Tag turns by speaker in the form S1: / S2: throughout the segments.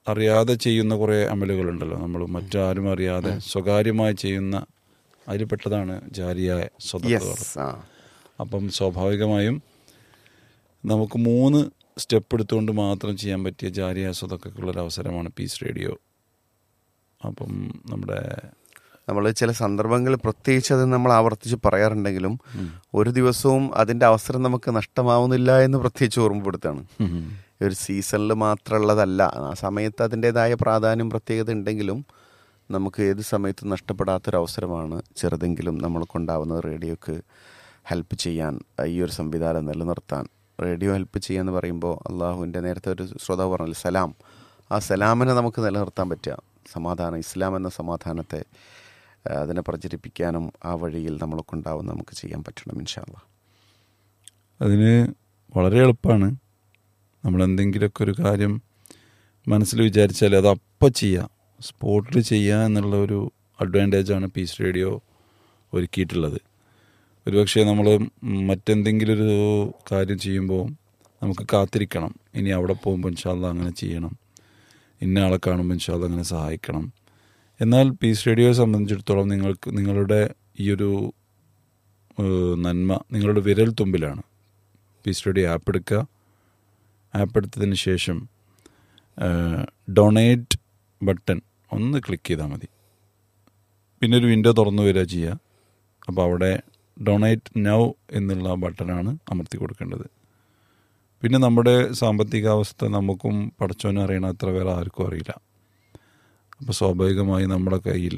S1: അറിയാതെ ചെയ്യുന്ന കുറേ അമലുകളുണ്ടല്ലോ നമ്മൾ മറ്റാരും അറിയാതെ സ്വകാര്യമായി ചെയ്യുന്ന അതിൽപ്പെട്ടതാണ് ജാരിയായ സ്വതന്ത്രകൾ
S2: യെസ് ആ
S1: അപ്പം സ്വാഭാവികമായും നമുക്ക് മൂന്ന് സ്റ്റെപ്പ് എടുത്തുകൊണ്ട് മാത്രം ചെയ്യാൻ പറ്റിയ ജാരിയ സ്വതക്കുള്ളൊരു അവസരമാണ് പീസ് റേഡിയോ അപ്പം നമ്മുടെ
S2: നമ്മൾ ചില സന്ദർഭങ്ങളിൽ പ്രത്യേകിച്ച് അത് നമ്മൾ ആവർത്തിച്ച് പറയാറുണ്ടെങ്കിലും ഒരു ദിവസവും അതിന്റെ അവസരം നമുക്ക് നഷ്ടമാവുന്നില്ല എന്ന് പ്രത്യേകിച്ച് ഓർമ്മപ്പെടുത്താണ്
S1: ഉം,
S2: ഒരു സീസണിൽ മാത്രമുള്ളതല്ല ആ സമയത്ത് അതിൻ്റെതായ പ്രാധാന്യം പ്രത്യേകത ഉണ്ടെങ്കിലും നമുക്ക് ഏത് സമയത്തും നഷ്ടപ്പെടാത്തൊരു അവസരമാണ് ചെറുതെങ്കിലും നമ്മൾ കൊണ്ടാവുന്നത് റേഡിയോക്ക് ഹെൽപ്പ് ചെയ്യാൻ ഈ ഒരു സംവിധാനം നിലനിർത്താൻ റേഡിയോ ഹെൽപ്പ് ചെയ്യാന്ന് പറയുമ്പോൾ അള്ളാഹുവിൻ്റെ നേരത്തെ ഒരു ശ്രോതാവ് പറഞ്ഞില്ല സലാം ആ സലാമിനെ നമുക്ക് നിലനിർത്താൻ പറ്റുക സമാധാനം ഇസ്ലാം എന്ന സമാധാനത്തെ ആ, അതിനെ പ്രചരിപ്പിക്കാനും ആ വഴിയിൽ നമ്മളെ കൊണ്ടാവും നമുക്ക് ചെയ്യാൻ പറ്റണം ഇൻഷാല്ല
S1: അതിന് വളരെ എളുപ്പമാണ് നമ്മൾ എന്തെങ്കിലുമൊക്കെ ഒരു കാര്യം മനസ്സിൽ വിചാരിച്ചാൽ അത് അപ്പം ചെയ്യുക സ്പോട്ടിൽ ചെയ്യുക എന്നുള്ള ഒരു അഡ്വാൻറ്റേജാണ് പീസ് റേഡിയോ ഒരുക്കിയിട്ടുള്ളത് ഒരുപക്ഷെ നമ്മൾ മറ്റെന്തെങ്കിലും ഒരു കാര്യം ചെയ്യുമ്പോൾ നമുക്ക് കാത്തിരിക്കണം ഇനി അവിടെ പോകുമ്പോൾ ഇൻഷാല്ല അങ്ങനെ ചെയ്യണം ഇന്ന ആളെ കാണുമ്പോൾ ഇൻഷാല്ല അങ്ങനെ സഹായിക്കണം എന്നാൽ പീസ് റേഡിയോയെ സംബന്ധിച്ചിടത്തോളം നിങ്ങൾക്ക് നിങ്ങളുടെ ഈ ഒരു ഏഹ്, നന്മ നിങ്ങളുടെ വിരൽ തുമ്പിലാണ് പീസ് റേഡിയോ ആപ്പ് എടുക്കുക ആപ്പ് എടുത്തതിന് ശേഷം ഡൊണേറ്റ് ബട്ടൺ ഒന്ന് ക്ലിക്ക് ചെയ്താൽ മതി പിന്നെ ഒരു വിൻഡോ തുറന്നു വരിക ചെയ്യുക അപ്പോൾ അവിടെ ഡൊണേറ്റ് നൗ എന്നുള്ള ബട്ടണാണ് അമർത്തി കൊടുക്കേണ്ടത് പിന്നെ നമ്മുടെ സാമ്പത്തികാവസ്ഥ നമുക്കും പടച്ചോനും അറിയണ അത്ര വേറെ ആർക്കും അറിയില്ല അപ്പോൾ സ്വാഭാവികമായി നമ്മുടെ കയ്യിൽ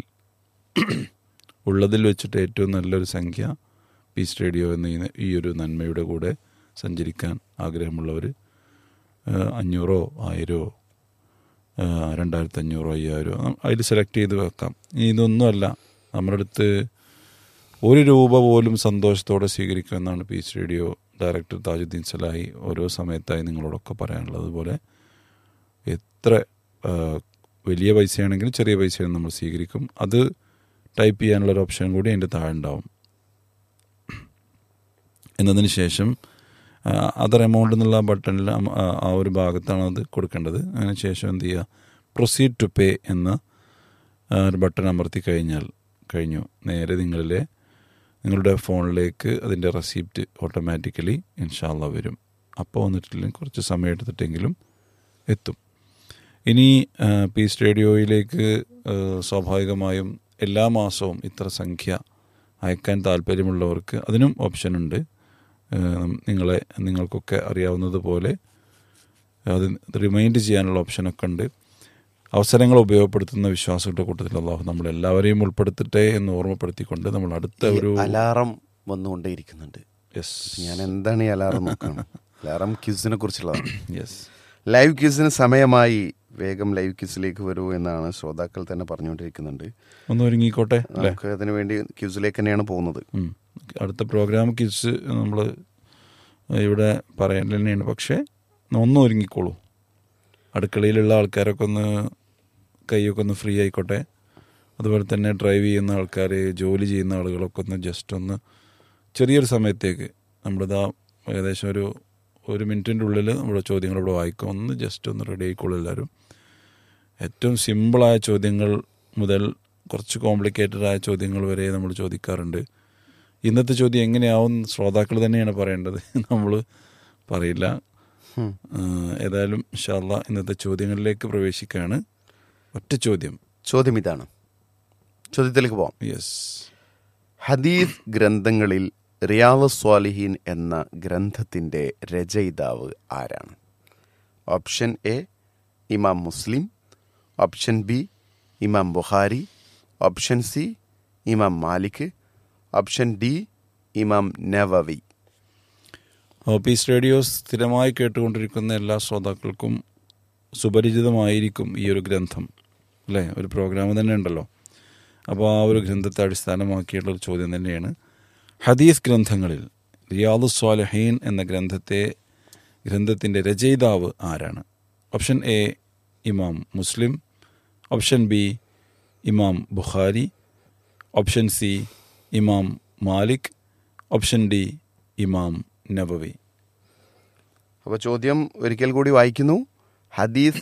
S1: ഉള്ളതിൽ വെച്ചിട്ട് ഏറ്റവും നല്ലൊരു സംഖ്യ പീസ് റേഡിയോ എന്ന ഈ- ഈ ഒരു നന്മയുടെ കൂടെ സഞ്ചരിക്കാൻ ആഗ്രഹമുള്ളവർ അഞ്ഞൂറോ ആയിരമോ രണ്ടായിരത്തി അഞ്ഞൂറോ അയ്യായിരോ അതിൽ സെലക്ട് ചെയ്ത് വെക്കാം ഇനി ഇതൊന്നുമല്ല നമ്മുടെ അടുത്ത് ഒരു രൂപ പോലും സന്തോഷത്തോടെ സ്വീകരിക്കുമെന്നാണ് peace radio director Thajuddeen Salahi ഓരോ സമയത്തായി നിങ്ങളോടൊക്കെ പറയാനുള്ളത് അതുപോലെ എത്ര ആ, വലിയ പൈസയാണെങ്കിലും ചെറിയ പൈസയാണ് നമ്മൾ സ്വീകരിക്കും അത് ടൈപ്പ് ചെയ്യാനുള്ള ഒരു ഓപ്ഷൻ കൂടി അതിൻ്റെ താഴെ ഉണ്ടാവും എന്നതിന് ശേഷം അതർ എമൗണ്ട് എന്നുള്ള ബട്ടണിൽ അമ- ആ- ആ ഒരു ഭാഗത്താണ് അത് കൊടുക്കേണ്ടത് അതിന് ശേഷം എന്ത് ചെയ്യുക പ്രൊസീഡ് ടു പേ എന്ന ആ, ഒരു ബട്ടൺ അമർത്തി കഴിഞ്ഞാൽ കഴിഞ്ഞു നേരെ നിങ്ങളിലെ നിങ്ങളുടെ ഫോണിലേക്ക് അതിൻ്റെ റെസിപ്റ്റ് ഓട്ടോമാറ്റിക്കലി ഇൻഷാല്ല വരും അപ്പോൾ വന്നിട്ടില്ലെങ്കിൽ കുറച്ച് സമയം എടുത്തിട്ടെങ്കിലും എത്തും ഇനി ആ, പീസ് റേഡിയോയിലേക്ക് ആ, സ്വാഭാവികമായും എല്ലാ മാസവും ഇത്ര സംഖ്യ അയക്കാൻ താല്പര്യമുള്ളവർക്ക് അതിനും ഓപ്ഷനുണ്ട് ആ, നിങ്ങളെ നിങ്ങൾക്കൊക്കെ അറിയാവുന്നതുപോലെ അത് റിമൈൻഡ് ചെയ്യാനുള്ള ഓപ്ഷനൊക്കെ ഉണ്ട് അവസരങ്ങൾ ഉപയോഗപ്പെടുത്തുന്ന വിശ്വാസങ്ങളുടെ കൂട്ടത്തിൽ അള്ളാഹു നമ്മളെല്ലാവരെയും ഉൾപ്പെടുത്തട്ടെ എന്ന് ഓർമ്മപ്പെടുത്തിക്കൊണ്ട് നമ്മൾ അടുത്ത ഒരു
S2: അലാറം വന്നുകൊണ്ടേയിരിക്കുന്നുണ്ട്
S1: യെസ്
S2: ഞാൻ എന്താണ് ഈ അലാറം നോക്കണം അലാറം ക്യൂസിനെ കുറിച്ചുള്ളതാണ്
S1: യെസ്
S2: ലൈവ് ക്യൂസിന് സമയമായി വേഗം ലൈവ് ക്യൂസിലേക്ക് വരൂ എന്നാണ് ശ്രോതാക്കൾ തന്നെ പറഞ്ഞുകൊണ്ടിരിക്കുന്നുണ്ട്
S1: ഒന്ന് ഒരുങ്ങിക്കോട്ടെ അല്ലേ
S2: നമുക്ക് അതിനു വേണ്ടി ക്യൂസിലേക്ക് തന്നെയാണ് പോകുന്നത്
S1: ഉം. അടുത്ത പ്രോഗ്രാം കിഡ്സ് നമ്മൾ ഇവിടെ പറയാൻ തന്നെയാണ് പക്ഷേ ഒന്ന് ഒരുങ്ങിക്കോളൂ അടുക്കളയിലുള്ള ആൾക്കാരൊക്കെ ഒന്ന് കൈയൊക്കെ ഒന്ന് ഫ്രീ ആയിക്കോട്ടെ അതുപോലെ തന്നെ ഡ്രൈവ് ചെയ്യുന്ന ആൾക്കാർ ജോലി ചെയ്യുന്ന ആളുകളൊക്കെ ഒന്ന് ജസ്റ്റ് ഒന്ന് ചെറിയൊരു സമയത്തേക്ക് നമ്മളിതാ ഏകദേശം ഒരു ഒരു മിനിറ്റിൻ്റെ ഉള്ളിൽ നമ്മുടെ ചോദ്യങ്ങൾ ഇവിടെ വായിക്കും ഒന്ന് ജസ്റ്റ് ഒന്ന് റെഡി ആയിക്കോളൂ എല്ലാവരും ഏറ്റവും സിമ്പിളായ ചോദ്യങ്ങൾ മുതൽ കുറച്ച് കോംപ്ലിക്കേറ്റഡ് ആയ ചോദ്യങ്ങൾ വരെ നമ്മൾ ചോദിക്കാറുണ്ട് ഇന്നത്തെ ചോദ്യം എങ്ങനെയാവും ശ്രോതാക്കൾ തന്നെയാണ് പറയേണ്ടത് നമ്മൾ പറയില്ല
S2: ഉം.
S1: ഏഹ് ഏതായാലും ഇൻഷാല്ല ഇന്നത്തെ ചോദ്യങ്ങളിലേക്ക് പ്രവേശിക്കുകയാണ് ഒറ്റ ചോദ്യം
S2: ചോദ്യം ഇതാണ് ചോദ്യത്തിലേക്ക് പോവാം
S1: യെസ്
S2: ഹദീസ് ഗ്രന്ഥങ്ങളിൽ റിയാദ് സ്വാലിഹീൻ എന്ന ഗ്രന്ഥത്തിന്റെ രചയിതാവ് ആരാണ് ഓപ്ഷൻ എ ഇമാം മുസ്ലിം ഓപ്ഷൻ ബി ഇമാം ബുഖാരി ഓപ്ഷൻ സി ഇമാം മാലിക് ഓപ്ഷൻ ഡി ഇമാം നവവി
S1: ഓപ്പീസ് റേഡിയോ സ്ഥിരമായി കേട്ടുകൊണ്ടിരിക്കുന്ന എല്ലാ ശ്രോതാക്കൾക്കും സുപരിചിതമായിരിക്കും ഈ ഒരു ഗ്രന്ഥം അല്ലേ ഒരു പ്രോഗ്രാം തന്നെ ഉണ്ടല്ലോ അപ്പോൾ ആ ഒരു ഗ്രന്ഥത്തെ അടിസ്ഥാനമാക്കിയുള്ള ഒരു ചോദ്യം തന്നെയാണ് ഹദീസ് ഗ്രന്ഥങ്ങളിൽ റിയാദു സ്വാലഹീൻ എന്ന ഗ്രന്ഥത്തെ ഗ്രന്ഥത്തിൻ്റെ രചയിതാവ് ആരാണ് ഓപ്ഷൻ എ ഇമാം മുസ്ലിം ഓപ്ഷൻ ബി ഇമാം ബുഖാരി ഓപ്ഷൻ സി ഇമാം മാലിക് ഓപ്ഷൻ ഡി ഇമാം നബവി
S2: അപ്പോൾ ചോദ്യം ഒരിക്കൽ കൂടി വായിക്കുന്നു ഹദീസ്